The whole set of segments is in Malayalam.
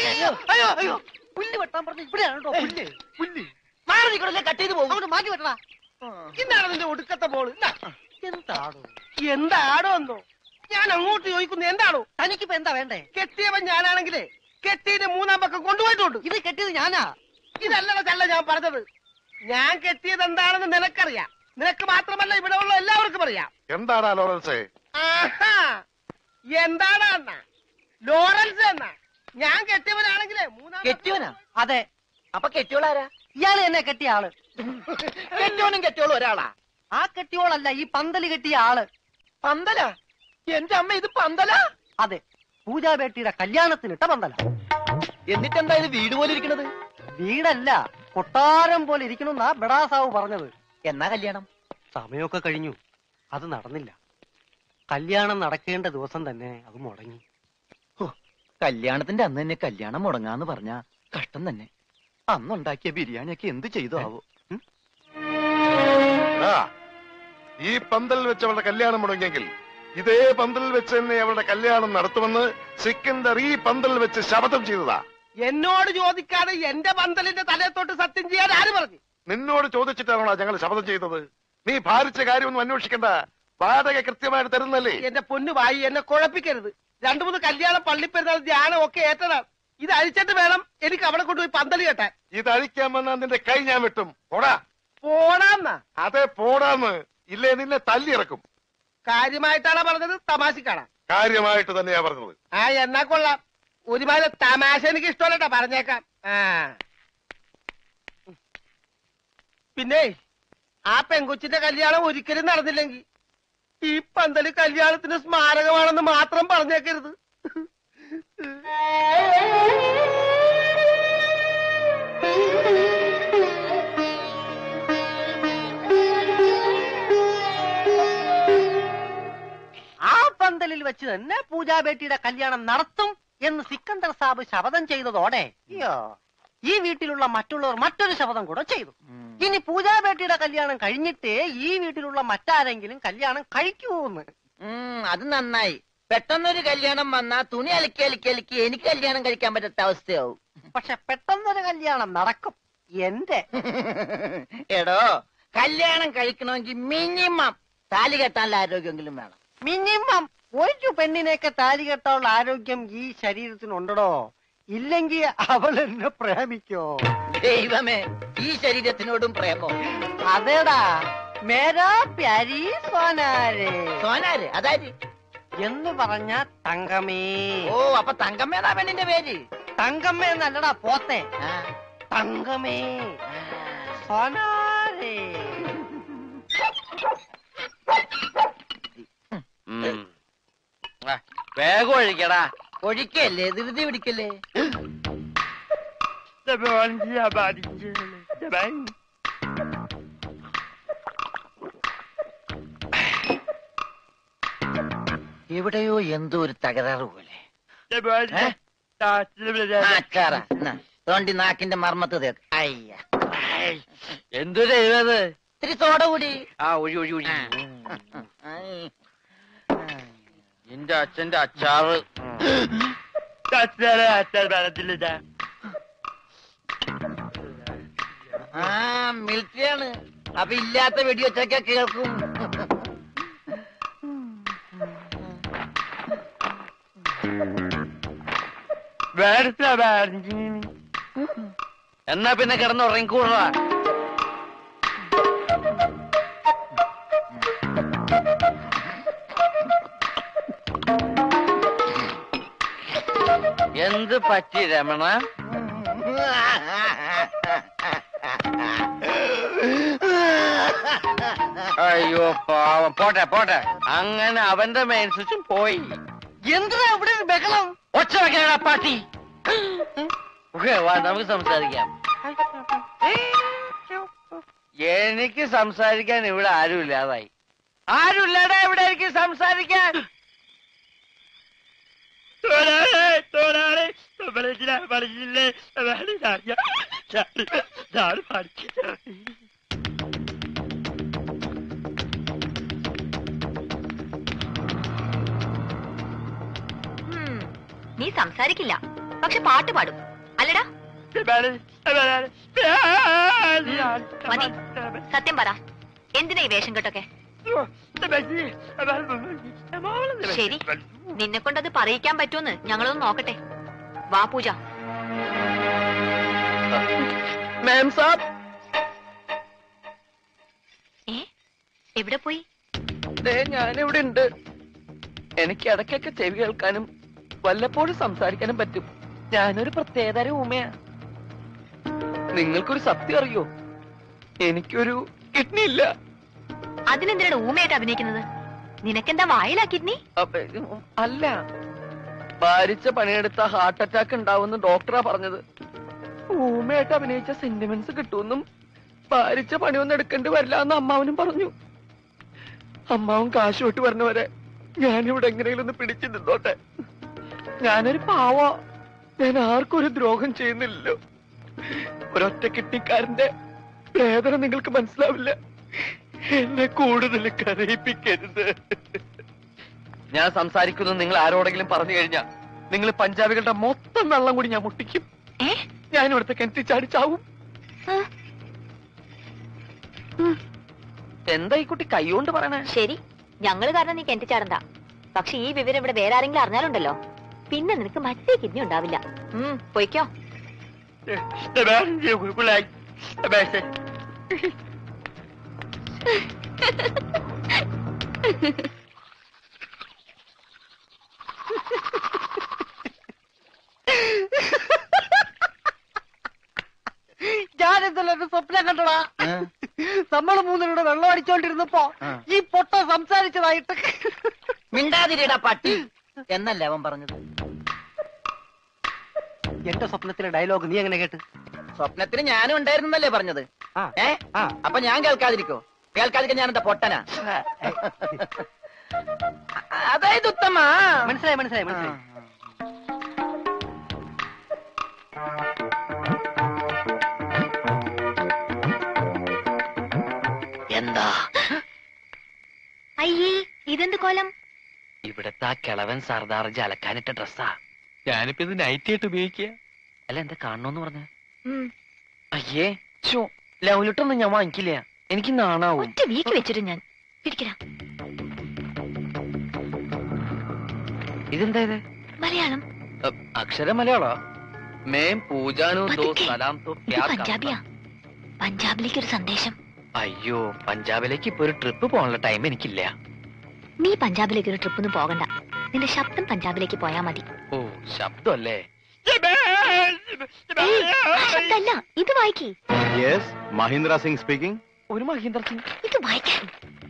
അയ്യോ അയ്യോ അയ്യോ പുല്ല് വെട്ടാൻ പറഞ്ഞു ഇവിടെയാണോ പുല്ല് പുല്ല് മാറി നിൽക്കണല്ലേ കട്ട് ചെയ്ത് പോകും അങ്ങോട്ട് മാറ്റി വെട്ടടാ ഇന്നാണ് നിന്റെ ഒടുക്കത്തെ ബോള് ഇന്നാ. എന്താണോ എന്താടോ എന്തോ ഞാൻ അങ്ങോട്ട് ചോദിക്കുന്നു എന്താണോ തനിക്കിപ്പോ എന്താ വേണ്ടേ കെട്ടിയവൻ ഞാനാണെങ്കിലേ കെട്ടിയുടെ മൂന്നാം പക്കം കൊണ്ടുപോയിട്ടുണ്ട് ഇത് കെട്ടിയത് ഞാനാ ഇതല്ലട ചല്ല ഞാൻ പറഞ്ഞത് ഞാൻ കെട്ടിയത് എന്താണെന്ന് നിനക്കറിയാം നിനക്ക് മാത്രമല്ല ഇവിടെ ഉള്ള എല്ലാവർക്കും അറിയാം എന്താടാ ലോറൻസേ ആഹാ എന്താണ് അണ്ണ ലോറൻസ് എന്നാ ഞാൻ കെട്ടിയവനാണെങ്കിലേ മൂന്നാം പക്കം കെട്ടിയോനാ അതെ അപ്പൊ കെട്ടിയോളാരാ ഇയാള് എന്നെ കെട്ടിയ ആള് കെട്ടിയോനും കെട്ടിയോളും ഒരാളാ ആ കെട്ടിയോളല്ല ഈ പന്തല് കെട്ടിയ ആള് പന്തല എന്റെ അമ്മ ഇത് പന്തല അതെ പൂജാബേട്ടിയുടെ കല്യാണത്തിനിട്ട പന്തല എന്നിട്ടെന്താ ഇത് വീട് പോലെ ഇരിക്കണത് വീടല്ല കൊട്ടാരം പോലെ ഇരിക്കണമെന്നാ ബെടാസാവ് പറഞ്ഞത് എന്നാ കല്യാണം സമയമൊക്കെ കഴിഞ്ഞു അത് നടന്നില്ല കല്യാണം നടക്കേണ്ട ദിവസം തന്നെ അത് മുടങ്ങി കല്യാണത്തിന്റെ അന്ന് തന്നെ കല്യാണം മുടങ്ങാന്ന് പറഞ്ഞ കഷ്ടം തന്നെ അന്നുണ്ടാക്കിയ ബിരിയാണിയൊക്കെ എന്ത് ചെയ്തു ആവോ ഉം? ആ, ഈ പന്തൽ വെച്ച് അവളുടെ കല്യാണം മുടങ്ങിയെങ്കിൽ ഇതേ പന്തൽ വെച്ച് തന്നെ അവളുടെ കല്യാണം നടത്തുമെന്ന് സിക്കന്ദർ ഈ പന്തൽ വെച്ച് ശപഥം ചെയ്തതാ എന്നോട് ചോദിക്കാതെ എന്റെ പന്തലിന്റെ തലയത്തോട്ട് സത്യം ചെയ്യാൻ ആര് പറഞ്ഞു നിന്നോട് ചോദിച്ചിട്ടാണോ ഞങ്ങൾ ശപഥം ചെയ്തത് നീ ഭാരിച്ച കാര്യമൊന്നും അന്വേഷിക്കണ്ട വാടക കൃത്യമായിട്ട് തരുന്നല്ലേ എന്റെ പൊന്നു വായി എന്നെ കുഴപ്പിക്കരുത് രണ്ടു മൂന്ന് കല്യാണം പള്ളിപ്പെരുന്നാൾ ധ്യാനം ഒക്കെ ഏറ്റതാണ് ഇത് അഴിച്ചിട്ട് വേണം എനിക്ക് അവിടെ കൊണ്ടുപോയി പന്തല് കെട്ടാൻ ഇത് അഴിക്കാൻ വന്നാൽ നിന്റെ കൈ ഞാൻ വെട്ടും പോടാ പോടാന്നാ അതെ പോടാന്ന് ഇല്ലേ നിന്നെ തല്ലിയിറക്കും കാര്യമായിട്ടാണ് പറഞ്ഞത് തമാശക്കാണ് കാര്യമായിട്ട് തന്നെയാ പറഞ്ഞത് ആ എന്നാ കൊള്ളാം ഒരുമാതിരി തമാശ എനിക്ക് ഇഷ്ടമല്ലട്ടാ പറഞ്ഞേക്കാം ആ പിന്നെ ആ പെങ്കൊച്ചിന്റെ കല്യാണം ഒരിക്കലും നടന്നില്ലെങ്കിൽ ഈ പന്തല് കല്യാണത്തിന് സ്മാരകമാണെന്ന് മാത്രം പറഞ്ഞേക്കരുത് ആ പന്തലിൽ വെച്ച് തന്നെ പൂജാബേട്ടിയുടെ കല്യാണം നടത്തും എന്ന് സിക്കന്ദർ സാബ് ശപഥം ചെയ്തതോടെ അയ്യോ ഈ വീട്ടിലുള്ള മറ്റുള്ളവർ മറ്റൊരു ശപഥം കൂടെ ചെയ്തു ഇനി പൂജാബേട്ടിയുടെ കല്യാണം കഴിഞ്ഞിട്ടേ ഈ വീട്ടിലുള്ള മറ്റാരെങ്കിലും കല്യാണം കഴിക്കൂന്ന് ഉം, അത് നന്നായി പെട്ടെന്നൊരു കല്യാണം വന്നാ തുണി അലക്കി അലക്കി അലക്കി എനിക്ക് കല്യാണം കഴിക്കാൻ പറ്റാത്ത അവസ്ഥയാവും പക്ഷെ പെട്ടെന്നൊരു കല്യാണം നടക്കും എന്റെ എടോ കല്യാണം കഴിക്കണമെങ്കിൽ മിനിമം താലി കെട്ടാനുള്ള ആരോഗ്യമെങ്കിലും വേണം മിനിമം ഒരു പെണ്ണിനെയൊക്കെ താലി കെട്ടാനുള്ള ആരോഗ്യം ഈ ശരീരത്തിനുണ്ടോ ഇല്ലെങ്കിൽ അവൾ എന്നെ പ്രേമിക്കോ ദൈവമേ ഈ ശരീരത്തിനോടും പ്രേമോ അതേടാ മേരാ പ്യാരി സോനാരെ സോനാര് അതായത് എന്ന് പറഞ്ഞ തങ്കമേ ഓ അപ്പൊ തങ്കമ്മേതാ പെണ്ണിന്റെ പേര് തങ്കമ്മ എന്നല്ലടാ പോത്തെ ആ, തങ്കമേ ആ. സോനാരെ വേഗം ഒഴിക്കടാ ഒഴിക്കല്ലേ ധൃതി പിടിക്കല്ലേ എവിടെയോ എന്തോ ഒരു തകരാറ് പോലെ ഏ? ആ, അച്ചാറാ. എന്നാ, തോണ്ടി നാക്കിന്റെ മർമ്മത്ത് തേക്ക് അയ്യ എന്തൊരു എഴുതത് ഇത്തിരി സോഡ കൂടി ആ ഒഴി ഒഴി ഒഴി ആ. ഐ. എന്റെ അച്ഛന്റെ അച്ചാറ് ആ മിലിറ്ററിയാണ് അപ്പൊ ഇല്ലാത്ത വെടിവെച്ചൊക്കെ കേൾക്കും എന്നാ പിന്നെ കിടന്ന് ഉറങ്ങിക്കൂടാ എന്ത് പറ്റി രമണ അയ്യോ പാവം പോട്ടെ പോട്ടെ അങ്ങനെ അവന്റെ മെയിൻ സ്വിച്ചും പോയി എന്തിനാ ഇവിടെ ഒരു ബഹളം ഒച്ച വെക്കാനാ പാട്ടി ഓക്കേ, വാ നമുക്ക് സംസാരിക്കാം എനിക്ക് സംസാരിക്കാൻ ഇവിടെ ആരുമില്ലാതായി ആരുമില്ലടാ ഇവിടെ എനിക്ക് സംസാരിക്കാൻ ഉം, നീ സംസാരിക്കില്ല പക്ഷെ പാട്ട് പാടും അല്ലടാ മതി സത്യം പറ എന്തിനാ ഈ വേഷം കെട്ടൊക്കെ ശരി നിന്നെ കൊണ്ടത് പറയിക്കാൻ പറ്റുമെന്ന് ഞങ്ങളൊന്ന് നോക്കട്ടെ വാ പൂജ മാം സാബ് ഏ എവിടെ പോയി ദേ ഞാനിവിടെ ഉണ്ട് എനിക്ക് ഇടയ്ക്കൊക്കെ ചെവി കേൾക്കാനും വല്ലപ്പോഴും സംസാരിക്കാനും പറ്റും ഞാനൊരു പ്രത്യേകതരം ഊമയാ നിങ്ങൾക്കൊരു സത്യം അറിയോ എനിക്കൊരു കിഡ്നി ഇല്ല അതിനെന്തിനാണ് ഊമയായിട്ട് അഭിനയിക്കുന്നത് നിനക്കെന്താ വായിലാ കിഡ്നി അപ്പ- അല്ല ഭാരിച്ച പണിയെടുത്ത ഹാർട്ട് അറ്റാക്ക് ഉണ്ടാവുമെന്ന് ഡോക്ടറാ പറഞ്ഞത് ഊമയായിട്ട് അഭിനയിച്ച സെന്റിമെന്റ്സ് കിട്ടുമെന്നും ഭാരിച്ച പണിയൊന്നും എടുക്കേണ്ടി വരില്ല എന്ന് അമ്മാവനും പറഞ്ഞു അമ്മാവൻ കാശ് വിട്ട് പറഞ്ഞവരെ ഞാനിവിടെ എങ്ങനെയെങ്കിലും ഒന്ന് പിടിച്ചു നിന്നോട്ടെ ഞാനൊരു പാവ ഞാൻ ആർക്കും ഒരു ദ്രോഹം ചെയ്യുന്നില്ലല്ലോ ഒരൊറ്റ കിട്ടിക്കാരന്റെ വേദന നിങ്ങൾക്ക് മനസ്സിലാവില്ല എന്നെ കൂടുതൽ കരയിപ്പിക്കരുത് ഞാൻ സംസാരിക്കുന്നത് നിങ്ങൾ ആരോടെങ്കിലും പറഞ്ഞു കഴിഞ്ഞാൽ നിങ്ങൾ പഞ്ചാബികളുടെ മൊത്തം വെള്ളം കൂടി ഞാൻ മുട്ടിക്കും ഏ ഞാൻ ഇവിടുത്തെ കിണറ്റി ചാടിച്ചാവും ആ. ഉം. എന്താ ഈ കുട്ടി കൈകൊണ്ട് പറയണേ ശരി ഞങ്ങള് കാരണം നീ കിണറ്റി ചാടണ്ട പക്ഷെ ഈ വിവരം ഇവിടെ വേറെ ആരെങ്കിലും അറിഞ്ഞാലുണ്ടല്ലോ പിന്നെ നിനക്ക് മറ്റേ കിഡ്നി ഉണ്ടാവില്ല ഉം പൊയ്ക്കോ ഞാൻ ഇന്നലെ ഒരു സ്വപ്നം കണ്ടടാ നമ്മള് മൂന്നിലൂടെ വെള്ളം അടിച്ചോണ്ടിരുന്നപ്പോ ആ. ഈ പൊട്ട സംസാരിച്ചതായിട്ട് മിണ്ടാതിരിടാ പട്ടി എന്നല്ലേ അവൻ പറഞ്ഞത് എന്റെ സ്വപ്നത്തിലെ ഡയലോഗ് നീ എങ്ങനെ കേട്ട് സ്വപ്നത്തിന് ഞാനും ഉണ്ടായിരുന്നല്ലേ പറഞ്ഞത് ആ. ഏ ആ. അപ്പൊ ഞാൻ കേൾക്കാതിരിക്കോ കേൾക്കാതിരിക്കാൻ ഞാൻ എന്താ പൊട്ടനാ അതായത് ഉത്തമ മനസ്സിലായി മനസ്സിലായി മനസ്സിലായി എന്താ അയ്യേ ഇതെന്ത് കോലം ഇവിടത്തെ ആ കിളവൻ സർദാർജി അലക്കാനിട്ട ഡ്രസ്സാ ഞാനിപ്പോ ഇത് നൈറ്റ് ആയിട്ട് ഉപയോഗിക്കുക അല്ല എന്താ കാണണോന്ന് പറഞ്ഞ ഉം. അയ്യേ ചോ ലൗലിട്ടൊന്നും ഞാൻ വാങ്ങിക്കില്ല എനിക്ക് നാണാവും ഒറ്റ വീക്ക് വെച്ചിട്ട് ഞാൻ പിടിക്കടാ ഇതെന്താ ഇത് മലയാളം അ, അക്ഷരം മലയാളോ മേം പൂജാനു ദോ പതുക്കെ. സലാം തോ ഇത് ക്യാ പഞ്ചാബിയാ പഞ്ചാബിലേക്ക് ഒരു സന്ദേശം അയ്യോ പഞ്ചാബിലേക്ക് ഇപ്പൊ ഒരു ട്രിപ്പ് പോകാനുള്ള ടൈം എനിക്കില്ല നീ പഞ്ചാബിലേക്ക് ഒരു ട്രിപ്പ് ഒന്നും പോകണ്ട നിന്റെ ശബ്ദം പഞ്ചാബിലേക്ക് പോയാ മതി ഓ ശബ്ദമല്ലേ ഏയ്, ആ ശബ്ദമല്ല ഇത് വായിക്കേ Yes, Mahindra Singh speaking. ഒരു മഹീന്ദ്ര സിംഗ് ഇത് വായിക്കാൻ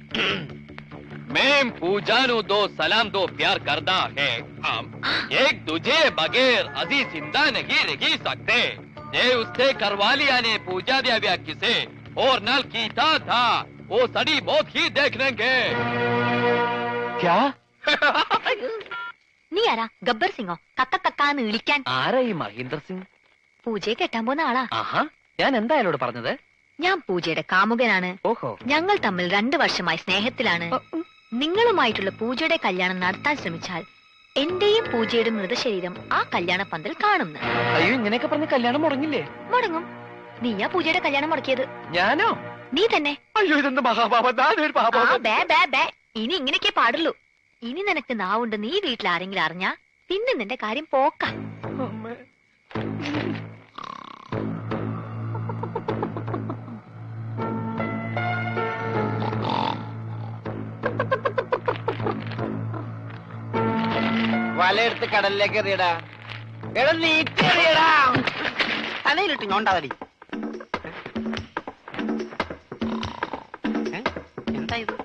मैं पूजानु दो सलाम दो प्यार करना है हम एक दूजे बगैर अजी जिंदा नहीं रह सकते ये उससे करवा लिया ने पूजा दिया व्या किसे और नल कीता था वो सड़ी मौत ही देख लेंगे क्या നീ ആരാ ഗബ്ബർ സിംഗോ കക്ക കക്കാന്ന് വിളിക്കാൻ ആരാ ഈ മഹീന്ദ്ര സിംഗ് പൂജയെ കെട്ടാൻ പോകുന്ന ആളാ ആഹാ ഞാൻ എന്താ അയാളോട് പറഞ്ഞത് ഞാൻ പൂജയുടെ കാമുകനാണ് ഓഹോ ഞങ്ങൾ തമ്മിൽ രണ്ടു വർഷമായി സ്നേഹത്തിലാണ് നിങ്ങളുമായിട്ടുള്ള പൂജയുടെ കല്യാണം നടത്താൻ ശ്രമിച്ചാൽ എന്റെയും പൂജയുടെ മൃതശരീരം ആ കല്യാണ പന്തൽ കാണുന്നു അയ്യോ ഇങ്ങനെയൊക്കെ പറഞ്ഞ് കല്യാണം മുടങ്ങില്ലേ മുടങ്ങും നീയാ പൂജയുടെ കല്യാണം മുടക്കിയത് ഞാനോ നീ തന്നെ അയ്യോ ഇതെന്ത് മഹാപാപം ഞാനൊരു ആ പാപം ബേ ബേ ബേ ഇനി ഇങ്ങനെയൊക്കെ പാടുള്ളൂ ഇനി നിനക്ക് നാവുണ്ട് നീ വീട്ടിൽ ആരെങ്കിലും അറിഞ്ഞാ പിന്നെ നിന്റെ കാര്യം പോക്ക അമ്മേ. വലയെടുത്ത് കടലിലേക്ക് എറിയടാ എടാ നീട്ടി എറിയടാ തലയിലിട്ട് ഞോണ്ടാവലി ഏ? എന്താ ഇത്